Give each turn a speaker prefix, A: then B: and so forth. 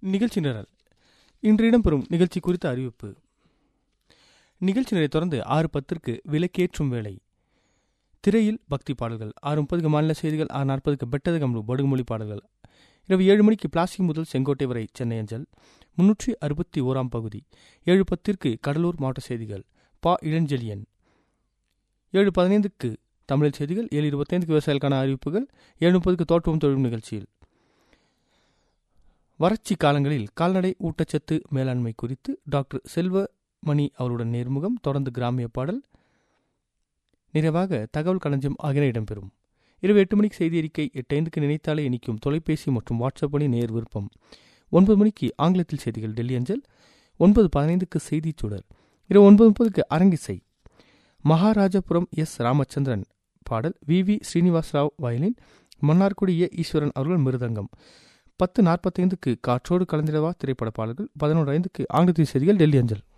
A: நிகழ்ச்சி நிரல் இன்று இடம்பெறும் நிகழ்ச்சி குறித்த அறிவிப்பு நிகழ்ச்சி நிலை தொடர்ந்து ஆறு பத்திற்கு விலக்கேற்றும் வேளை திரையில் பக்தி பாடல்கள் ஆறு முப்பதுக்கு மாநில செய்திகள் ஆறு நாற்பதுக்கு பெட்டது கம்லு படுகுமொழி பாடல்கள் இரவு ஏழு மணிக்கு பிளாஸ்டிக் முதல் செங்கோட்டை வரை சென்னை அஞ்சல் முன்னூற்றி அறுபத்தி ஓராம் பகுதி ஏழு பத்திற்கு கடலூர் மாவட்ட செய்திகள் பா இளஞ்செழியன் ஏழு பதினைந்துக்கு தமிழ் செய்திகள் ஏழு இருபத்தைந்துக்கு விவசாயிகளுக்கான அறிவிப்புகள் ஏழு முப்பதுக்கு தோற்றுவம் தொழில் நிகழ்ச்சியில் வறட்சி காலங்களில் கால்நடை ஊட்டச்சத்து மேலாண்மை குறித்து டாக்டர் செல்வமணி அவருடன் நேர்முகம் தொடர்ந்து கிராமிய பாடல் நிறைவாக தகவல் களஞ்சியம் ஆகியன இடம்பெறும் இரவு எட்டு மணிக்கு செய்தி அறிக்கை எட்டு ஐந்துக்கு நினைத்தாலே இனிக்கும் தொலைபேசி மற்றும் வாட்ஸ்அப் பணி நேர் விருப்பம் ஒன்பது மணிக்கு ஆங்கிலத்தில் செய்திகள் டெல்லி அஞ்சல் ஒன்பது பதினைந்துக்கு செய்திச் சுடர் இரவு ஒன்பது முப்பதுக்கு அரங்கிசை மகாராஜபுரம் எஸ் ராமச்சந்திரன் பாடல் V V Srinivasarao violin Mannargudi A Easwaran அவர்கள் மிருதங்கம் பத்து நாற்பத்தைந்துக்கு காற்றோடு கலந்திடவா திரைப்பட பாடல்கள் பதினொன்று ஐந்துக்கு ஆங்கிலத்தில் செய்திகள் டெல்லி அஞ்சல்